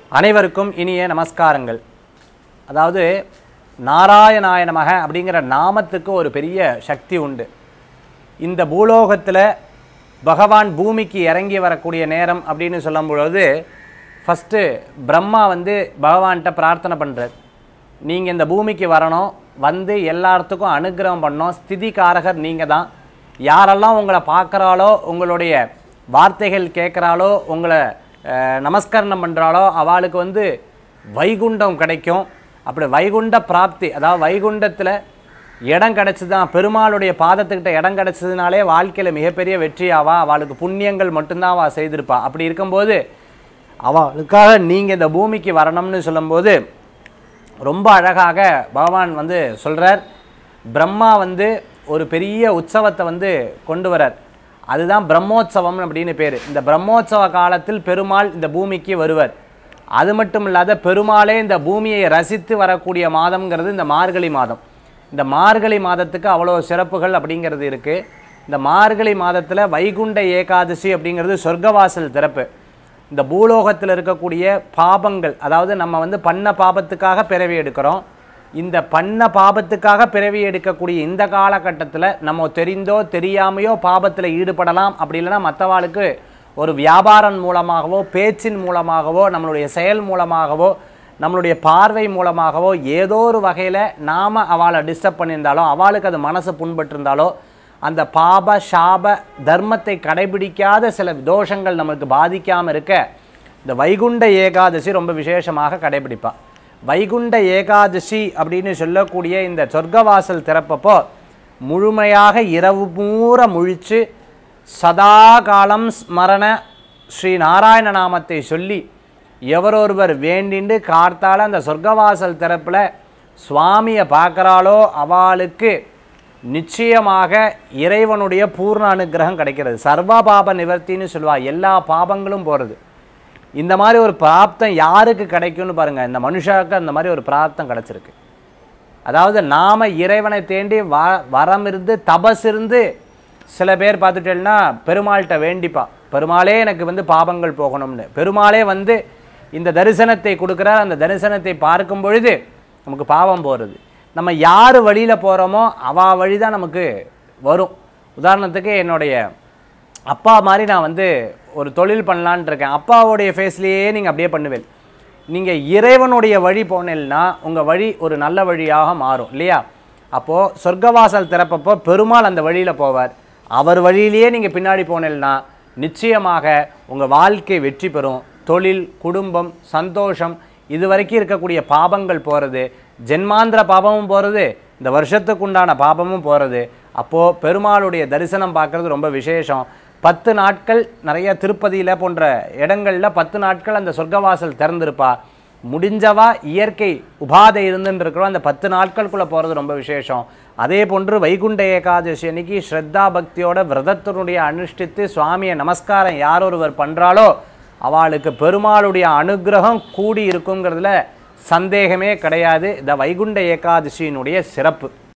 அனைவருக்கும் இனிய நமஸ்காரங்கள் அதாவது நாராயணாய நமக அப்படிங்கிற நாமத்துக்கு ஒரு பெரிய சக்தி உண்டு இந்த பூலோகத்தில் பகவான் பூமிக்கு இறங்கி வரக்கூடிய நேரம் அப்படின்னு சொல்லும் பொழுது ஃபஸ்ட்டு பிரம்மா வந்து பகவான்கிட்ட பிரார்த்தனை பண்ணுறார் நீங்கள் இந்த பூமிக்கு வரணும் வந்து எல்லாத்துக்கும் அனுக்கிரகம் பண்ணணும் ஸ்திதிகாரகர் நீங்கள் தான் யாரெல்லாம் உங்களை பார்க்குறாளோ உங்களுடைய வார்த்தைகள் கேட்குறாளோ உங்களை அஹ், நமஸ்கரணம் பண்ணுறாளோ அவளுக்கு வந்து வைகுண்டம் கிடைக்கும் அப்படி வைகுண்ட பிராப்தி அதாவது வைகுண்டத்தில் இடம் கிடச்சிதான் பெருமாளுடைய பாதத்துக்கிட்ட இடம் கிடச்சதுனாலே வாழ்க்கையில் மிகப்பெரிய வெற்றியாவா அவளுக்கு புண்ணியங்கள் மட்டும்தான் அவள் செய்திருப்பா அப்படி இருக்கும்போது அவளுக்காக நீங்கள் இந்த பூமிக்கு வரணும்னு சொல்லும்போது ரொம்ப அழகாக பகவான் வந்து சொல்கிறார் பிரம்மா வந்து ஒரு பெரிய உற்சவத்தை வந்து கொண்டு வரார் அதுதான் பிரம்மோற்சவம் அப்படின்னு பேர் இந்த பிரம்மோற்சவ காலத்தில் பெருமாள் இந்த பூமிக்கு வருவர் அது மட்டும் இல்லாத பெருமாளே இந்த பூமியை ரசித்து வரக்கூடிய மாதம்ங்கிறது இந்த மார்கழி மாதம் இந்த மார்கழி மாதத்துக்கு அவ்வளோ சிறப்புகள் அப்படிங்கிறது இருக்குது இந்த மார்கழி மாதத்தில் வைகுண்ட ஏகாதசி அப்படிங்கிறது சொர்க்கவாசல் திறப்பு இந்த பூலோகத்தில் இருக்கக்கூடிய பாபங்கள் அதாவது நம்ம வந்து பண்ண பாபத்துக்காக பிறவி எடுக்கிறோம் இந்த பண்ண பாபத்துக்காக பிறவி எடுக்கக்கூடிய இந்த காலகட்டத்தில் நம்ம தெரிந்தோ தெரியாமையோ பாபத்தில் ஈடுபடலாம் அப்படி இல்லைன்னா மற்றவாளுக்கு ஒரு வியாபாரம் மூலமாகவோ பேச்சின் மூலமாகவோ நம்மளுடைய செயல் மூலமாகவோ நம்மளுடைய பார்வை மூலமாகவோ ஏதோ ஒரு வகையில் நாம் அவளை டிஸ்டர்ப் பண்ணியிருந்தாலோ அவளுக்கு அது மனசு புண்பட்டிருந்தாலோ அந்த பாப சாப தர்மத்தை கடைபிடிக்காத சில தோஷங்கள் நமக்கு பாதிக்காமல் இருக்க இந்த வைகுண்ட ஏகாதசி ரொம்ப விசேஷமாக கடைபிடிப்பா வைகுண்ட ஏகாதசி அப்படின்னு சொல்லக்கூடிய இந்த சொர்க்கவாசல் திறப்பப்போ முழுமையாக இரவு பூரா முழிச்சு சதா காலம் ஸ்மரண ஸ்ரீ நாராயண நாமத்தை சொல்லி எவரொருவர் வேண்டிண்டு கார்த்தால அந்த சொர்க்கவாசல் திறப்பில் சுவாமியை பார்க்குறாளோ அவளுக்கு நிச்சயமாக இறைவனுடைய பூர்ண அனுக்கிரகம் கிடைக்கிறது சர்வ பாப நிவர்த்தின்னு சொல்லுவா எல்லா பாபங்களும் போகிறது இந்த மாதிரி ஒரு பிராப்தம் யாருக்கு கிடைக்கும்னு பாருங்கள் இந்த மனுஷாவுக்கு அந்த மாதிரி ஒரு பிராப்தம் கிடச்சிருக்கு அதாவது நாம இறைவனை தேண்டி வ வரம் இருந்து தபஸ் இருந்து சில பேர் பார்த்துட்டேன்னா பெருமாள்கிட்ட வேண்டிப்பா பெருமாளே எனக்கு வந்து பாபங்கள் போகணும்னு பெருமாளே வந்து இந்த தரிசனத்தை கொடுக்குறார் அந்த தரிசனத்தை பார்க்கும் பொழுது நமக்கு பாவம் போகிறது நம்ம யார் வழியில் போகிறோமோ அவா வழி தான் நமக்கு வரும் உதாரணத்துக்கு என்னுடைய அப்பா மாதிரி நான் வந்து ஒரு தொழில் பண்ணலான்னு இருக்கேன் அப்பாவுடைய ஃபேஸ்லேயே நீங்கள் அப்படியே பண்ணுவேன் நீங்கள் இறைவனுடைய வழி போனீங்கன்னா உங்கள் வழி ஒரு நல்ல வழியாக மாறும் இல்லையா அப்போது சொர்க்கவாசல் திறப்பப்போ பெருமாள் அந்த வழியில் போவார் அவர் வழியிலேயே நீங்கள் பின்னாடி போனீங்கன்னா நிச்சயமாக உங்கள் வாழ்க்கை வெற்றி பெறும் தொழில் குடும்பம் சந்தோஷம் இது வரைக்கும் இருக்கக்கூடிய பாபங்கள் போகிறது ஜென்மாந்திர பாபமும் போகிறது இந்த வருஷத்துக்கு உண்டான பாபமும் போகிறது அப்போது பெருமாளுடைய தரிசனம் பார்க்குறது ரொம்ப விசேஷம் பத்து நாட்கள் நிறைய திருப்பதியில் போன்ற இடங்களில் பத்து நாட்கள் அந்த சொர்க்கவாசல் திறந்திருப்பா முடிஞ்சவா இயற்கை உபாதை இருந்துன்னு இருக்கிறோம் அந்த பத்து நாட்களுக்குள்ளே போகிறது ரொம்ப விசேஷம் அதே போன்று வைகுண்ட ஏகாதசி அன்னைக்கு ஸ்ரத்தா பக்தியோட விரதத்தினுடைய அனுஷ்டித்து சுவாமியை நமஸ்காரம் யார் ஒருவர் பண்ணுறாளோ அவளுக்கு பெருமாளுடைய அனுக்கிரகம் கூடி இருக்குங்கிறதுல சந்தேகமே கிடையாது இந்த வைகுண்ட ஏகாதசியினுடைய சிறப்பு